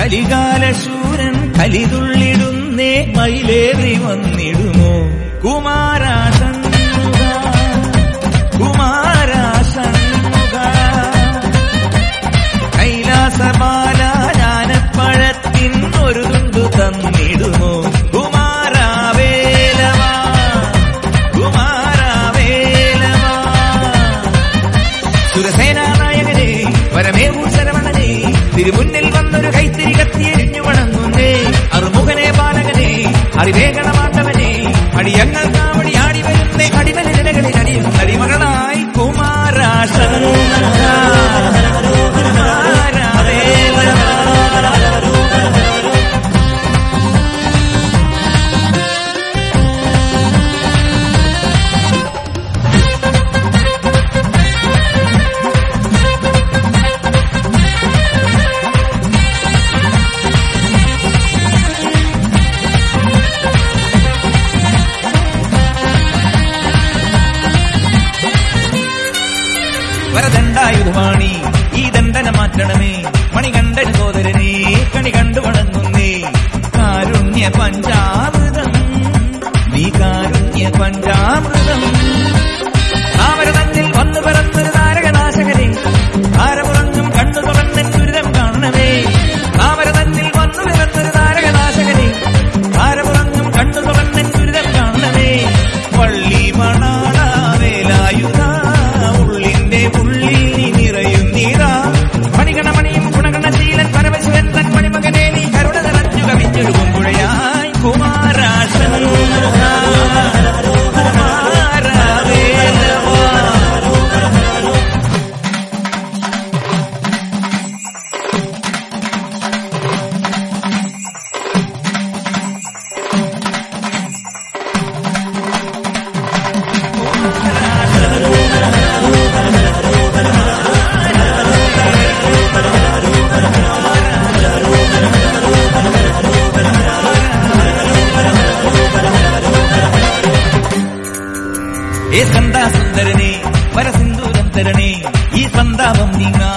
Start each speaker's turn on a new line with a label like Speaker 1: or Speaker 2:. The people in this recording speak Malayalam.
Speaker 1: കലികാലശൂരൻ കലിതുള്ളിടുന്നേ മയിലേറി വന്നിടുമോ കുമാരാഷൺമുഖ കുമാരാഷൺമുഖ കൈലാസമാല ജ്ഞാനപ്പഴത്തിൻ ഒരു തുണ്ടു തന്നിടുമോ കുമാരാവേലവാ കുമാരാവേലവാ സുരസേനാനായകനെ പരമേഭൂഷരമണനെ തിരുമുന്നിൽ വന്നൊരു കൈത്തിരി കത്തിയെരിഞ്ഞു വണങ്ങുന്നേ അറുമുഖനെ പാലകനെ അറിവേഗണമാണ്ടവനെ അടിയങ്ങൾ കാവടി ആടി വരുന്നേ അടിമലിടകളിൽ അടിയും അടിമകളായി കുമാരാശൻ വരദണ്ഡായുധമാണി ഈ ദണ്ഡന മാറ്റണമേ മണികണ്ഠൻ സോദരനെ കണി കണ്ടു വണങ്ങുന്നേ കാരുണ്യ പഞ്ചാമൃതം നീ കാരുണ്യ പഞ്ചാമൃതം താമരതന്നിൽ വന്നു പിറന്നൊരു താരകനാശകനെ താരമുറങ്ങും കണ്ണു തുറന്നൻ ദുരിതം കാണണമേ താമരതന്നിൽ വന്നു പിറന്നൊരു താരകനാശകനെ താരമുറങ്ങും കണ്ണു തുറന്നൻ ദുരിതം കാണണമേ പള്ളി മണാള വേലായുധ ഉള്ളിന്റെ ഉള്ളിൽ നീ നിറയുന്നീരാ മണികണമണിയും ഗുണഗണശീലൻ പരമശിവൻ തൻ മണിമകനെ നീ കരുണ നിറഞ്ഞു കവിഞ്ഞൊരു പൊമ്പുഴയായി കുമാരാശൻ കുമാരവേലവാ ഏ സന്താ സുന്ദരനെ വരസിന്ദൂരം തരണേ ഈ സന്താപം നീങ്ങാ